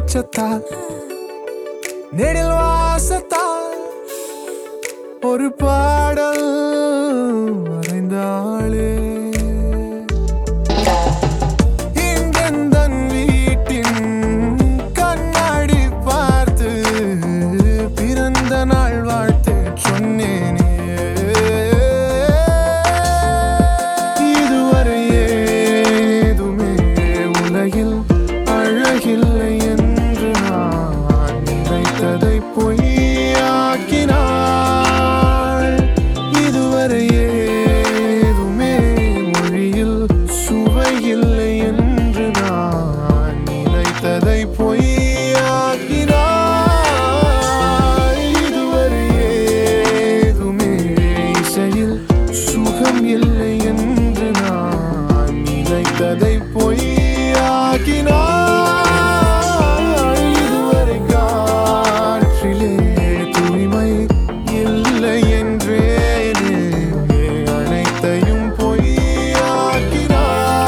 வெளிச்சத்தால் நெடில் வாசத்தால் ஒரு பாடல் வரைந்தாளே இங்கெந்தன் வீட்டின் கண்ணாடி பார்த்து பிறந்த நாள் வாழ்த்து சொன்னேனே இதுவரை ஏதுமே உலகில் அழகில்லை என்று நான் நினைத்ததை பொய்யாக்கினாள் இதுவரை ஏதுமே மொழியில் சுவையில்லை என்று நான் நினைத்ததை பொய்யாக்கினாள் இதுவரை ஏதுமே இசையில் சுகம் இல்லை என்று நான் நினைத்ததை பொய்யாக்கினாள் இதுவரை காற்றிலே தூய்மை இல்லை என்றேனே அனைத்தையும் பொய்யாக்கினாள்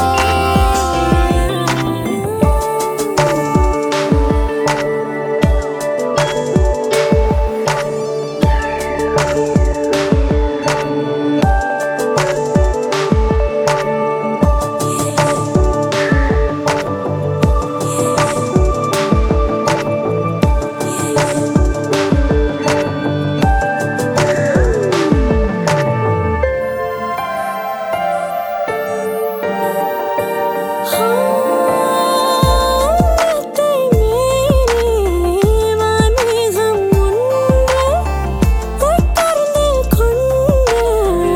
வானத்தை மீறி வான்மேகம் ஒன்று உட்கார்ந்து கொண்டு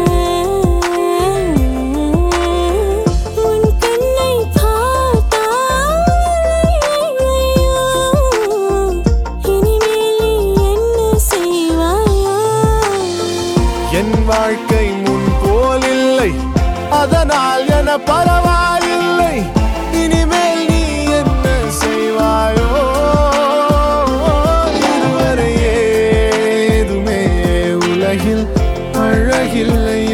உன் கண்ணை பார்த்தால் இனிமேல் நீ என்ன செய்வாயோ என் வாழ்க்கை முன் போலில்லை அதனால் என பரவாயில்லை இனிமேல் நீ என்ன செய்வாயோ இதுவரை ஏதுமே உலகில் அழகில்லை